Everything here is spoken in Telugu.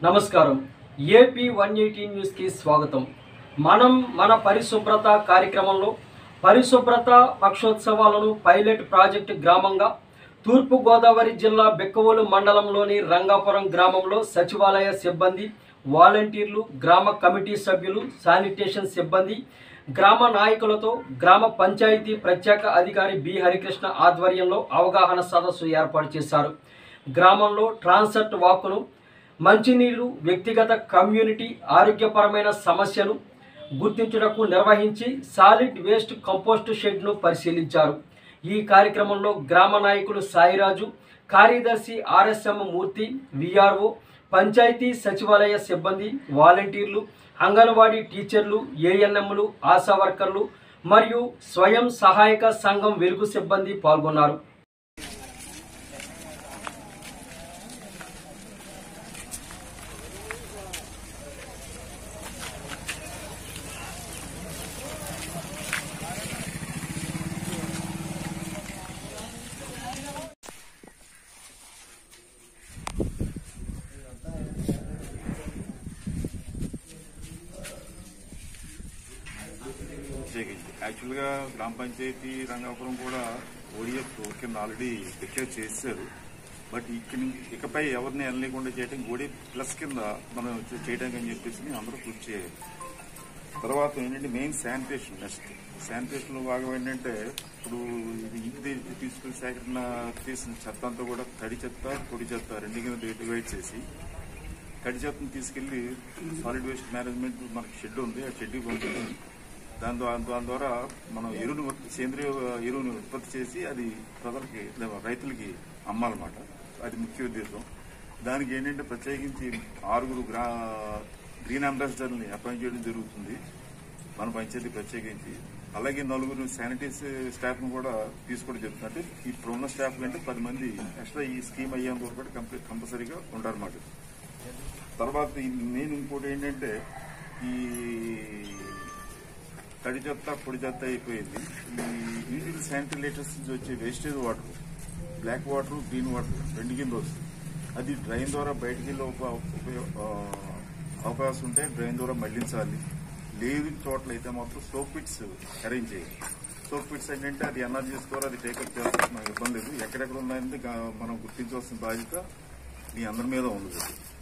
నమస్కారం ఏపీ వన్ ఎయిటీ న్యూస్కి స్వాగతం మనం మన పరిశుభ్రత కార్యక్రమంలో పరిశుభ్రత పక్షోత్సవాలను పైలట్ ప్రాజెక్టు గ్రామంగా తూర్పు గోదావరి జిల్లా బెక్కవోలు మండలంలోని రంగాపురం గ్రామంలో సచివాలయ సిబ్బంది వాలంటీర్లు గ్రామ కమిటీ సభ్యులు శానిటేషన్ సిబ్బంది గ్రామ నాయకులతో గ్రామ పంచాయతీ ప్రత్యేక అధికారి బి హరికృష్ణ ఆధ్వర్యంలో అవగాహన సదస్సు ఏర్పాటు చేశారు గ్రామంలో ట్రాన్సెట్ వాకును మంచినీరు వ్యక్తిగత కమ్యూనిటీ ఆరోగ్యపరమైన సమస్యలు గుర్తించుటకు నిర్వహించి సాలిడ్ వేస్ట్ కంపోస్ట్ షెడ్ను పరిశీలించారు ఈ కార్యక్రమంలో గ్రామ నాయకులు సాయిరాజు కార్యదర్శి ఆర్ఎస్ఎం మూర్తి విఆర్ఓ పంచాయతీ సచివాలయ సిబ్బంది వాలంటీర్లు అంగన్వాడీ టీచర్లు ఏఎన్ఎంలు ఆశా వర్కర్లు మరియు స్వయం సహాయక సంఘం వెలుగు సిబ్బంది పాల్గొన్నారు ప్రత్యేకించి యాక్చువల్గా గ్రామ పంచాయతీ రంగాపురం కూడా ఓడిఎఫ్ కింద ఆల్రెడీ డిక్లేర్ చేశారు బట్ ఇక్కడ ఇకపై ఎవరిని వెళ్ళలేకుండా చేయడం ఓడి ప్లస్ కింద మనం చే- చేయడానికి అని చెప్పేసి అందరూ కృషి చేయాలి తర్వాత ఏంటంటే మెయిన్ శానిటేషన్ నెక్స్ట్ శానిటేషన్ భాగం ఏంటంటే ఇప్పుడు ఇది ఇంటి తీసుకుని సేకరణ చేసిన చెత్త అంతా కూడా తడి చెత్త పొడి చెత్త రెండు కింద డివైడ్ చేసి తడి చెత్తను తీసుకెళ్లి సాలిడ్ వేస్ట్ మేనేజ్మెంట్ మనకి షెడ్ ఉంది ఆ షెడ్కి పంపించి దాని ద్వారా దాని ద్వారా మనం ఎరువును ఉత్- సేంద్రియ ఎరువును ఉత్పత్తి చేసి అది ప్రజలకి లేదా రైతులకి అమ్మాలన్నమాట అది ముఖ్య ఉద్దేశం దానికి ఏంటంటే ప్రత్యేకించి ఆరుగురు గ్రా గ్రీన్ అంబాసిడర్ని అపాయింట్ చేయడం జరుగుతుంది మన పంచాయతీ ప్రత్యేకించి అలాగే నలుగురు శానిటైజ్ స్టాఫ్ ను కూడా తీసుకోవడం జరుగుతుంది అంటే ఇప్పుడు ఉన్న స్టాఫ్ కంటే పది మంది ఎక్స్ట్రా ఈ స్కీమ్ అయ్యేంత వరకు కూడా కంప్లీట్ కంపల్సరీగా ఉంటారన్నమాట తర్వాత నేను ఇంకోటి ఏంటంటే ఈ తడి చెత్త పొడి చెత్త అయిపోయింది ఈ ఇండియన్ శానిటైజర్స్ నుంచి వచ్చే wastage water black water green water రెండు కింద వస్తుంది అది డ్రైన్ ద్వారా బయటికి వెళ్ళే ఉప- ఉపయో- ఆ, అవకాశం ఉంటే డ్రైన్ ద్వారా మళ్లించాలి లేదు చోట్ల అయితే మాత్రం సోప్ పిట్స్ అరేంజ్ చేయాలి సోప్ పిట్స్ ఏంటంటే అది ఎనర్జీస్ ద్వారా అది టేకప్ చేస్తే మనకు ఇబ్బంది లేదు ఎక్కడెక్కడ ఉన్నాయంటే గా- మనం గుర్తించవలసిన బాధ్యత మీ అందరి మీద ఉంది